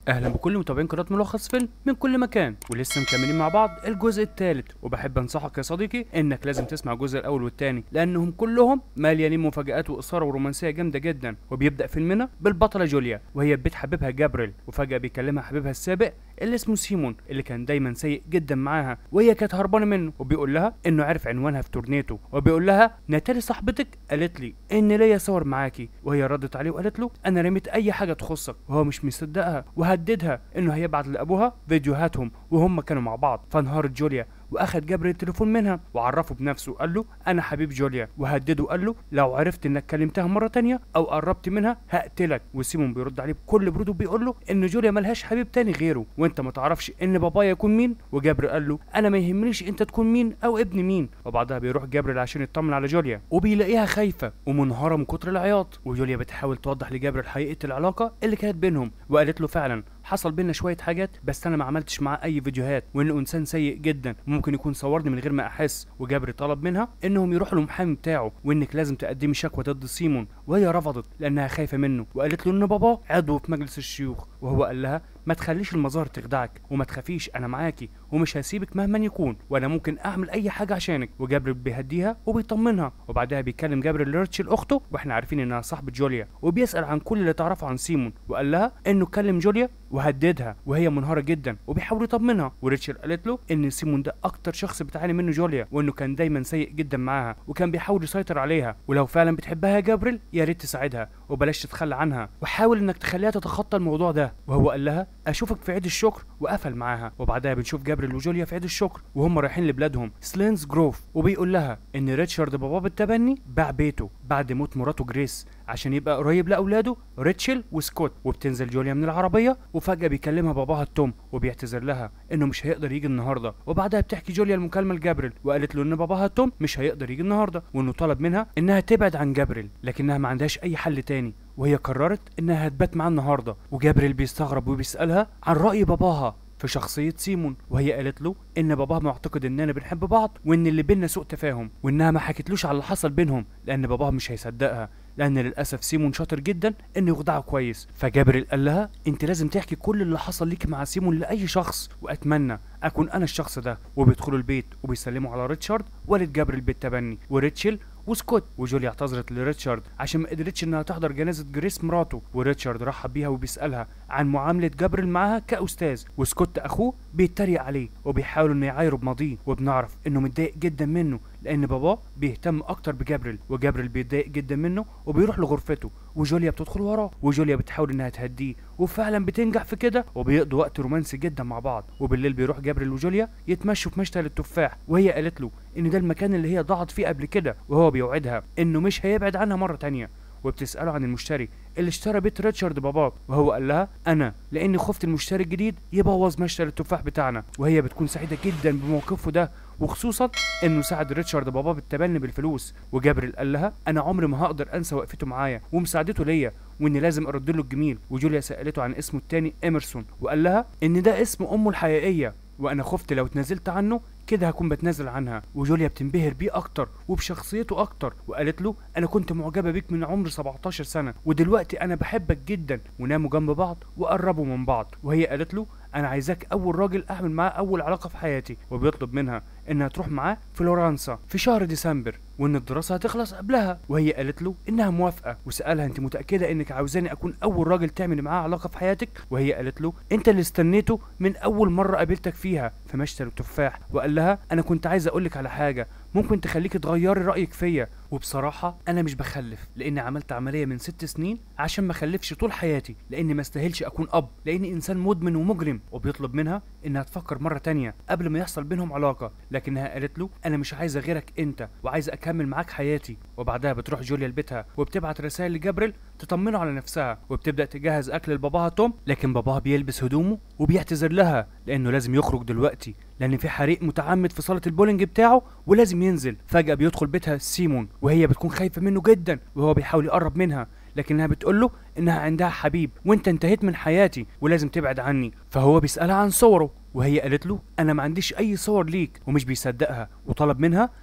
اهلا بكل متابعين قناه ملخص فيلم من كل مكان ولسه مكملين مع بعض الجزء الثالث وبحب انصحك يا صديقي انك لازم تسمع الجزء الاول والثاني لانهم كلهم مليانين مفاجات واثاره ورومانسيه جامده جدا وبيبدا فيلمنا بالبطله جوليا وهي بيت حبيبها جابريل وفجاه بيكلمها حبيبها السابق اللي اسمه سيمون اللي كان دايما سيء جدا معاها وهي كانت هربانه منه وبيقول لها انه عرف عنوانها في تورنيتو وبيقول لها ناتالي صاحبتك قالت لي ان ليا صور معاكي وهي ردت عليه وقالت له انا رميت اي حاجه تخصك وهو مش مصدقها وهددها انه هيبعت لابوها فيديوهاتهم وهم كانوا مع بعض فانهارت جوليا واخد جابر التليفون منها وعرفه بنفسه قال له انا حبيب جوليا وهدده قال له لو عرفت انك كلمتها مره تانية او قربت منها هقتلك وسيمون بيرد عليه بكل برود وبيقول له ان جوليا ملهاش حبيب تاني غيره وانت ما تعرفش ان بابايا يكون مين وجابر قال له انا ما يهمنيش انت تكون مين او ابن مين وبعدها بيروح جابريل عشان يطمن على جوليا وبيلاقيها خايفه ومنهاره من كتر العياط وجوليا بتحاول توضح لجابريل حقيقه العلاقه اللي كانت بينهم وقالت له فعلا حصل بينا شويه حاجات بس انا ما عملتش معاه اي فيديوهات وانه انسان سيء جدا ممكن يكون صورني من غير ما احس وجابري طلب منها انهم يروحوا للمحامي بتاعه وانك لازم تقدمي شكوى ضد سيمون وهي رفضت لانها خايفه منه وقالت له ان باباه عضو في مجلس الشيوخ وهو قال لها ما تخليش المظاهر تخدعك وما تخافيش انا معاكي ومش هسيبك مهما يكون وانا ممكن اعمل اي حاجه عشانك وجابريل بيهديها وبيطمنها وبعدها بيكلم جابريل لريتشل اخته واحنا عارفين انها صاحبه جوليا وبيسال عن كل اللي تعرفه عن سيمون وقال لها انه كلم جوليا وهددها وهي منهاره جدا وبيحاول يطمنها وريتشل قالت له ان سيمون ده اكتر شخص بتعاني منه جوليا وانه كان دايما سيء جدا معاها وكان بيحاول يسيطر عليها ولو فعلا بتحبها يا جابريل يا ريت تساعدها وبلاش تتخلى عنها وحاول انك تخليها تتخطى الموضوع ده وهو قال لها اشوفك في عيد الشكر وقفل معاها وبعدها بنشوف جابريل وجوليا في عيد الشكر وهم رايحين لبلادهم سلينز جروف وبيقول لها ان ريتشارد باباه بالتبني باع بيته بعد موت مراته جريس عشان يبقى قريب لاولاده ريتشل وسكوت وبتنزل جوليا من العربيه وفجاه بيكلمها باباها توم وبيعتذر لها انه مش هيقدر يجي النهارده وبعدها بتحكي جوليا المكالمه لجابريل وقالت له ان باباها توم مش هيقدر يجي النهارده وانه طلب منها انها تبعد عن جابريل لكنها ما عندهاش اي حل تاني وهي قررت انها هتبات معاه النهارده وجابريل بيستغرب وبيسالها عن راي باباها في شخصية سيمون وهي قالت له إن باباها معتقد إننا بنحب بعض وإن اللي بينا سوء تفاهم وإنها ما حكتلوش على اللي حصل بينهم لأن باباها مش هيصدقها لأن للأسف سيمون شاطر جدا إنه يخدعها كويس فجابريل قال لها أنت لازم تحكي كل اللي حصل ليك مع سيمون لأي شخص وأتمنى أكون أنا الشخص ده وبيدخلوا البيت وبيسلموا على ريتشارد والد جابريل بالتبني وريتشل وسكوت وجوليا اعتذرت لريتشارد عشان ما قدرتش انها تحضر جنازه جريس مراته وريتشارد رحب بيها وبيسالها عن معامله جابريل معاها كاستاذ وسكوت اخوه بيتريق عليه وبيحاول انه يعايره بماضيه وبنعرف انه متضايق جدا منه لان باباه بيهتم اكتر بجابريل وجابريل بيتضايق جدا منه وبيروح لغرفته وجوليا بتدخل وراه وجوليا بتحاول انها تهديه وفعلا بتنجح في كده وبيقضوا وقت رومانسي جدا مع بعض وبالليل بيروح جابريل وجوليا يتمشوا في مشتل التفاح وهي قالت له ان ده المكان اللي هي ضاعت فيه قبل كده وهو بيوعدها انه مش هيبعد عنها مره تانية وبتسأله عن المشتري اللي اشترى بيت ريتشارد باباه وهو قال لها انا لاني خفت المشتري الجديد يبوظ مشتل التفاح بتاعنا وهي بتكون سعيده جدا بموقفه ده وخصوصا انه ساعد ريتشارد باباه بالتبني بالفلوس وجابريل قال لها انا عمري ما هقدر انسى وقفته معايا ومساعدته ليا واني لازم ارد له الجميل وجوليا سالته عن اسمه التاني ايمرسون وقال لها ان ده اسم امه الحقيقيه وانا خفت لو اتنازلت عنه كده هكون بتنازل عنها وجوليا بتنبهر بيه اكتر وبشخصيته اكتر وقالت له انا كنت معجبه بيك من عمر 17 سنه ودلوقتي انا بحبك جدا وناموا جنب بعض وقربوا من بعض وهي قالت له انا عايزاك اول راجل اعمل معاه اول علاقه في حياتي وبيطلب منها انها تروح معاه فلورنسا في شهر ديسمبر وان الدراسه هتخلص قبلها وهي قالت له انها موافقه وسالها انت متاكده انك عاوزاني اكون اول راجل تعمل معاه علاقه في حياتك وهي قالت له انت اللي استنيته من اول مره قابلتك فيها في مشتل التفاح وقال لها انا كنت عايز اقولك على حاجه ممكن تخليكي تغيري رايك فيا وبصراحه انا مش بخلف لاني عملت عمليه من ست سنين عشان ما اخلفش طول حياتي لاني ما استاهلش اكون اب لاني انسان مدمن ومجرم وبيطلب منها انها تفكر مره تانية قبل ما يحصل بينهم علاقه لكنها قالت له انا مش عايزه غيرك انت وعايزه اكمل معاك حياتي وبعدها بتروح جوليا لبيتها وبتبعت رسائل لجابريل تطمنه على نفسها وبتبدا تجهز اكل لباباها توم لكن باباها بيلبس هدومه وبيعتذر لها لانه لازم يخرج دلوقتي لان في حريق متعمد في صاله البولينج بتاعه ولازم ينزل فجاه بيدخل بيتها سيمون وهي بتكون خايفه منه جدا وهو بيحاول يقرب منها لكنها بتقول له انها عندها حبيب وانت انتهيت من حياتي ولازم تبعد عني فهو بيسالها عن صوره وهي قالت له انا ما عنديش اي صور ليك ومش بيصدقها وطلب منها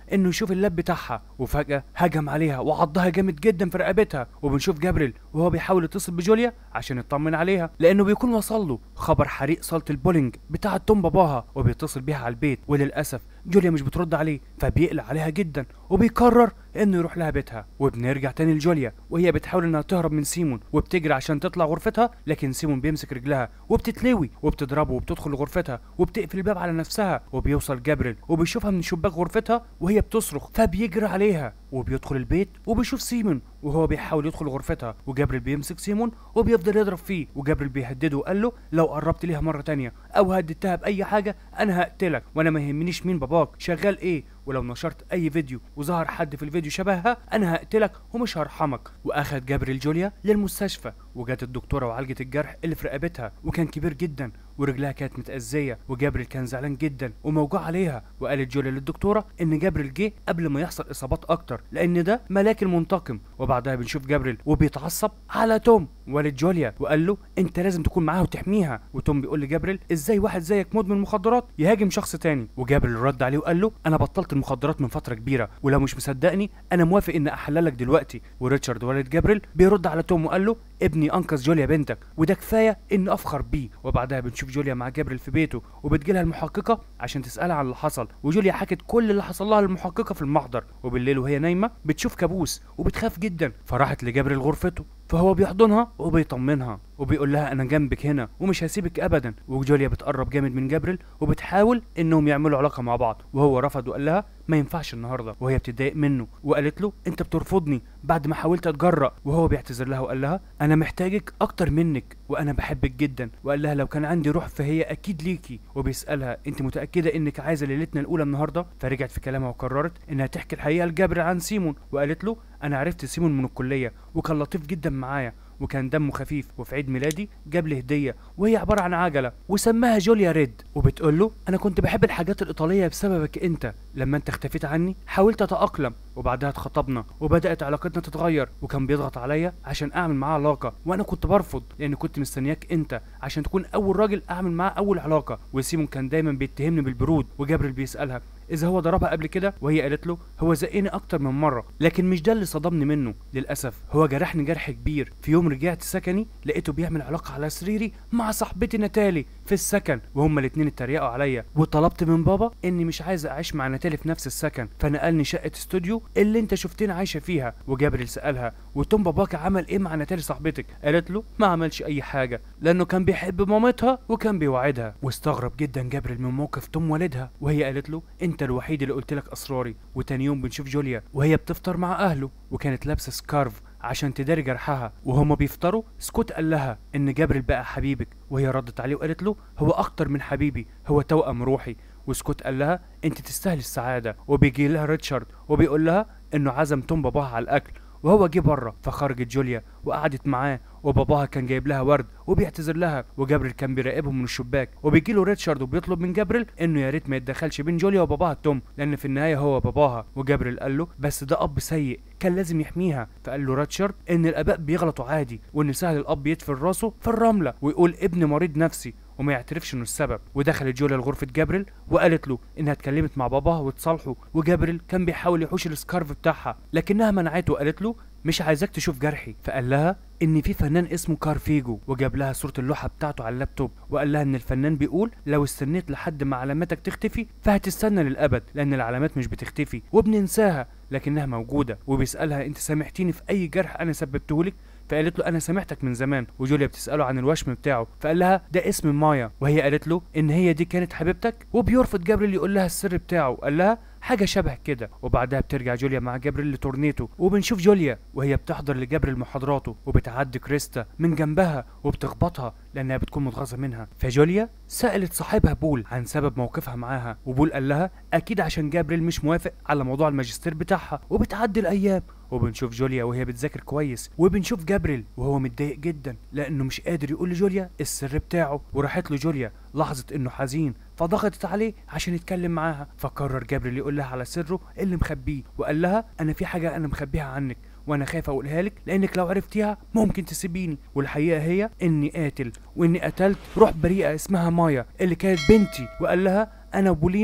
انه يشوف اللاب بتاعها وفجاه هجم عليها وعضها جامد جدا في رقبتها وبنشوف جابريل وهو بيحاول يتصل بجوليا عشان يطمن عليها لانه بيكون وصل له خبر حريق صاله البولينج بتاعه توم باباها وبيتصل بيها على البيت وللاسف جوليا مش بترد عليه فبيقلق عليها جدا وبيقرر انه يروح لها بيتها وبنرجع تاني لجوليا وهي بتحاول انها تهرب من سيمون وبتجري عشان تطلع غرفتها لكن سيمون بيمسك رجلها وبتتلوي وبتضربه وبتدخل غرفتها وبتقفل الباب على نفسها وبيوصل جابريل وبيشوفها من شباك غرفتها وهي بتصرخ فبيجري عليها وبيدخل البيت وبيشوف سيمون وهو بيحاول يدخل غرفتها وجابريل بيمسك سيمون وبيفضل يضرب فيه وجابريل بيهدده وقال له لو قربت ليها مره تانية او هددتها باي حاجه انا هقتلك وانا ما يهمنيش مين باباك شغال ايه ولو نشرت اي فيديو وظهر حد في الفيديو شبهها انا هقتلك ومش هرحمك واخد جابريل جوليا للمستشفى وجات الدكتوره وعالجت الجرح اللي في رقبتها وكان كبير جدا ورجلها كانت متأذية وجابريل كان زعلان جدا وموجوع عليها وقالت جوليا للدكتورة إن جابريل جه قبل ما يحصل إصابات أكتر لأن ده ملاك المنتقم وبعدها بنشوف جابريل وبيتعصب على توم والد جوليا وقال له أنت لازم تكون معاها وتحميها وتوم بيقول لجابريل إزاي واحد زيك مدمن مخدرات يهاجم شخص تاني وجابريل رد عليه وقال له أنا بطلت المخدرات من فترة كبيرة ولو مش مصدقني أنا موافق إن أحللك دلوقتي وريتشارد والد جابريل بيرد على توم وقال له ابني أنقذ جوليا بنتك وده كفاية إن أفخر بيه وبعدها بنشوف جوليا مع جابريل في بيته وبتجيلها المحققة عشان تسألها عن اللي حصل وجوليا حكت كل اللي حصل لها للمحققة في المحضر وبالليل وهي نايمة بتشوف كابوس وبتخاف جدا فراحت لجابريل غرفته فهو بيحضنها وبيطمنها وبيقول لها انا جنبك هنا ومش هسيبك ابدا وجوليا بتقرب جامد من جابريل وبتحاول انهم يعملوا علاقه مع بعض وهو رفض وقال لها ما ينفعش النهارده وهي بتتضايق منه وقالت له انت بترفضني بعد ما حاولت اتجرأ وهو بيعتذر لها وقال لها انا محتاجك اكتر منك وانا بحبك جدا وقال لها لو كان عندي روح فهي اكيد ليكي وبيسالها انت متاكده انك عايزه ليلتنا الاولى النهارده فرجعت في كلامها وقررت انها تحكي الحقيقه لجابريل عن سيمون وقالت له انا عرفت سيمون من الكليه وكان لطيف جدا معايا وكان دمه خفيف وفي عيد ميلادي جاب لي هديه وهي عباره عن عجله وسماها جوليا ريد وبتقول له انا كنت بحب الحاجات الايطاليه بسببك انت لما انت اختفيت عني حاولت اتاقلم وبعدها اتخطبنا وبدات علاقتنا تتغير وكان بيضغط عليا عشان اعمل معاه علاقه وانا كنت برفض لان كنت مستنياك انت عشان تكون اول راجل اعمل معاه اول علاقه وسيمون كان دايما بيتهمني بالبرود وجابريل بيسالها اذا هو ضربها قبل كده وهي قالت له هو زقني اكتر من مره لكن مش ده اللي صدمني منه للاسف هو جرحني جرح كبير في يوم رجعت سكني لقيته بيعمل علاقه على سريري مع صاحبتي ناتالي في السكن وهما الاتنين اتريقوا عليا وطلبت من بابا اني مش عايز اعيش مع ناتالي في نفس السكن فنقلني شقه استوديو اللي انت شفتني عايشه فيها وجابريل سالها وتوم باباك عمل ايه مع ناتالي صاحبتك قالت له ما عملش اي حاجه لانه كان بيحب مامتها وكان بيوعدها واستغرب جدا جابريل من موقف توم والدها وهي قالت له انت الوحيد اللي قلت لك اسراري وتاني يوم بنشوف جوليا وهي بتفطر مع اهله وكانت لابسه سكارف عشان تداري جرحها وهما بيفطروا سكوت قال لها ان جابريل بقى حبيبك وهي ردت عليه وقالت له هو اكتر من حبيبي هو توأم روحي وسكوت قال لها انت تستاهلي السعاده وبيجي لها ريتشارد وبيقول لها انه عزم توم باباها على الاكل وهو جه بره فخرجت جوليا وقعدت معاه وباباها كان جايب لها ورد وبيعتذر لها وجابريل كان بيراقبهم من الشباك وبيجي له ريتشارد وبيطلب من جابريل انه يا ريت ما يتدخلش بين جوليا وباباها توم لان في النهايه هو باباها وجابريل قال له بس ده اب سيء كان لازم يحميها فقال له ريتشارد ان الاباء بيغلطوا عادي وان سهل الاب يدفن راسه في الرمله ويقول ابن مريض نفسي وما يعترفش انه السبب ودخلت جوليا لغرفه جابريل وقالت له انها اتكلمت مع باباها وتصالحوا وجابريل كان بيحاول يحوش السكارف بتاعها لكنها منعته وقالت له مش عايزاك تشوف جرحي فقال لها ان في فنان اسمه كارفيجو وجاب لها صوره اللوحه بتاعته على اللابتوب وقال لها ان الفنان بيقول لو استنيت لحد ما علاماتك تختفي فهتستنى للابد لان العلامات مش بتختفي وبننساها لكنها موجوده وبيسالها انت سامحتيني في اي جرح انا سببته لك فقالت له انا سامحتك من زمان وجوليا بتساله عن الوشم بتاعه فقال لها ده اسم مايا وهي قالت له ان هي دي كانت حبيبتك وبيرفض جابريل يقول لها السر بتاعه قال لها حاجه شبه كده وبعدها بترجع جوليا مع جابريل لتورنيتو وبنشوف جوليا وهي بتحضر لجابريل محاضراته وبتعدي كريستا من جنبها وبتخبطها لانها بتكون متغاظه منها فجوليا سالت صاحبها بول عن سبب موقفها معاها وبول قال لها اكيد عشان جابريل مش موافق على موضوع الماجستير بتاعها وبتعدي الايام وبنشوف جوليا وهي بتذاكر كويس وبنشوف جابريل وهو متضايق جدا لانه مش قادر يقول لجوليا السر بتاعه وراحت له جوليا لاحظت انه حزين فضغطت عليه عشان يتكلم معاها فقرر جابريل يقول لها على سره اللي مخبيه وقال لها انا في حاجه انا مخبيها عنك وانا خايف اقولها لك لانك لو عرفتيها ممكن تسيبيني والحقيقه هي اني قاتل واني قتلت روح بريئه اسمها مايا اللي كانت بنتي وقال لها انا وبولينا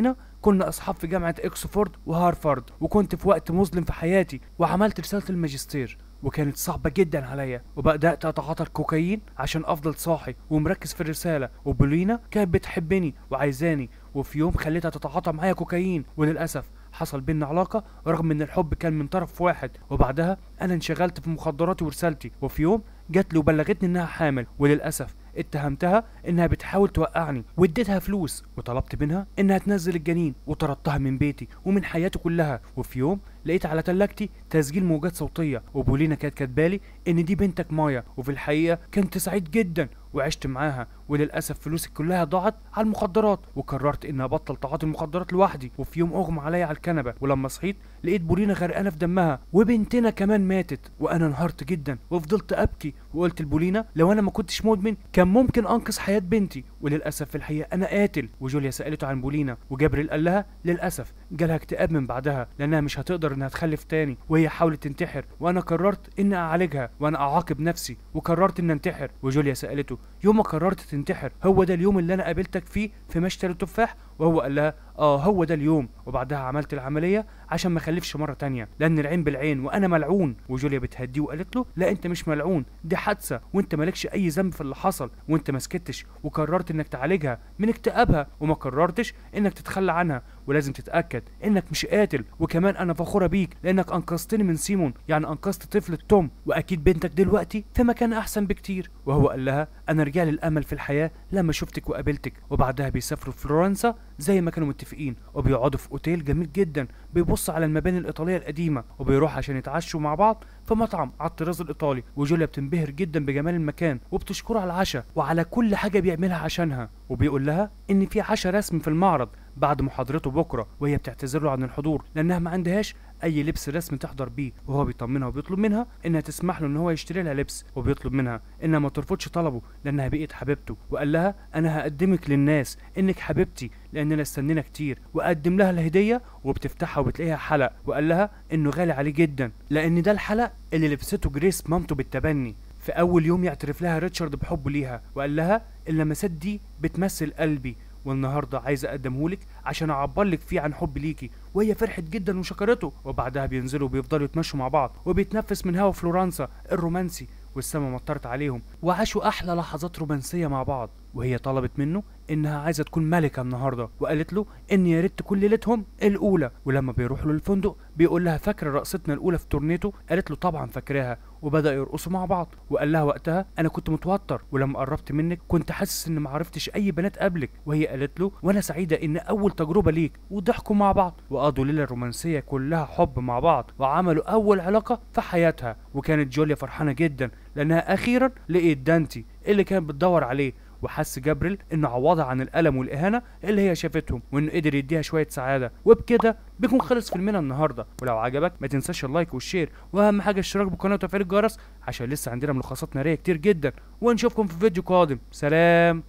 كنا اصحاب في جامعه اكسفورد وهارفارد وكنت في وقت مظلم في حياتي وعملت رساله الماجستير وكانت صعبة جدا عليا وبدأت أتعاطى الكوكايين عشان أفضل صاحي ومركز في الرسالة وبولينا كانت بتحبني وعايزاني وفي يوم خليتها تتعاطى معايا كوكايين وللأسف حصل بينا علاقة رغم ان الحب كان من طرف واحد وبعدها انا انشغلت في مخدراتي ورسالتي وفي يوم جات لي وبلغتني انها حامل وللاسف اتهمتها انها بتحاول توقعني واديتها فلوس وطلبت منها انها تنزل الجنين وطردتها من بيتي ومن حياتي كلها وفي يوم لقيت على تلاجتي تسجيل موجات صوتيه وبولينا كانت كاتبالي ان دي بنتك مايا وفي الحقيقه كنت سعيد جدا وعشت معاها وللاسف فلوسي كلها ضاعت على المخدرات وقررت اني ابطل تعاطي المخدرات لوحدي وفي يوم اغمى عليا على الكنبه ولما صحيت لقيت بولينا غرقانه في دمها وبنتنا كمان ماتت وانا انهارت جدا وفضلت ابكي وقلت لبولينا لو انا ما كنتش مدمن كان ممكن انقذ حياه بنتي وللاسف في الحقيقه انا قاتل وجوليا سالته عن بولينا وجابريل قال لها للاسف جالها اكتئاب من بعدها لانها مش هتقدر انها تخلف تاني وهي حاولت تنتحر وانا قررت اني اعالجها وانا اعاقب نفسي وقررت ان انتحر وجوليا سالته يوم ما قررت تنتحر هو ده اليوم اللي انا قابلتك فيه في مشتل التفاح وهو قال لها اه هو ده اليوم وبعدها عملت العمليه عشان ما اخلفش مره تانية لان العين بالعين وانا ملعون وجوليا بتهديه وقالت له لا انت مش ملعون دي حادثه وانت مالكش اي ذنب في اللي حصل وانت ما سكتش وقررت انك تعالجها من اكتئابها وما قررتش انك تتخلى عنها ولازم تتاكد انك مش قاتل وكمان انا فخوره بيك لانك انقذتني من سيمون يعني انقذت طفل توم واكيد بنتك دلوقتي في مكان احسن بكتير وهو قال لها انا رجع لي الامل في الحياه لما شفتك وقابلتك وبعدها بيسافروا فلورنسا زي ما كانوا متفقين وبيقعدوا في اوتيل جميل جدا بيبص على المباني الايطاليه القديمه وبيروح عشان يتعشوا مع بعض في مطعم على الطراز الايطالي وجوليا بتنبهر جدا بجمال المكان وبتشكره على العشاء وعلى كل حاجه بيعملها عشانها وبيقول لها ان في عشاء رسمي في المعرض بعد محاضرته بكره وهي بتعتذر له عن الحضور لانها ما عندهاش اي لبس رسمي تحضر بيه وهو بيطمنها وبيطلب منها انها تسمح له ان هو يشتري لها لبس وبيطلب منها انها ما ترفضش طلبه لانها بقت حبيبته وقال لها انا هقدمك للناس انك حبيبتي لاننا استنينا كتير وقدم لها الهديه وبتفتحها وبتلاقيها حلق وقال لها انه غالي عليه جدا لان ده الحلق اللي لبسته جريس مامته بالتبني في اول يوم يعترف لها ريتشارد بحبه ليها وقال لها اللمسات دي بتمثل قلبي والنهارده عايز اقدمهولك عشان اعبر لك فيه عن حبي ليكي وهي فرحت جدا وشكرته وبعدها بينزلوا وبيفضلوا يتمشوا مع بعض وبيتنفس من هوا فلورنسا الرومانسي والسما مطرت عليهم وعاشوا احلى لحظات رومانسيه مع بعض وهي طلبت منه انها عايزه تكون ملكه النهارده وقالت له ان يا ريت تكون ليلتهم الاولى ولما بيروح له الفندق بيقول لها فاكره رقصتنا الاولى في تورنيتو قالت له طبعا فاكراها وبدا يرقصوا مع بعض وقال لها وقتها انا كنت متوتر ولما قربت منك كنت حاسس ان ما عرفتش اي بنات قبلك وهي قالت له وانا سعيده ان اول تجربه ليك وضحكوا مع بعض وقضوا ليله رومانسيه كلها حب مع بعض وعملوا اول علاقه في حياتها وكانت جوليا فرحانه جدا لانها اخيرا لقيت دانتي اللي كانت بتدور عليه وحس جابريل انه عوضها عن الالم والاهانه اللي هي شافتهم وانه قدر يديها شويه سعاده وبكده بيكون خلص فيلمنا النهارده ولو عجبك ما تنساش اللايك والشير واهم حاجه الاشتراك بالقناه وتفعيل الجرس عشان لسه عندنا ملخصات ناريه كتير جدا ونشوفكم في فيديو قادم سلام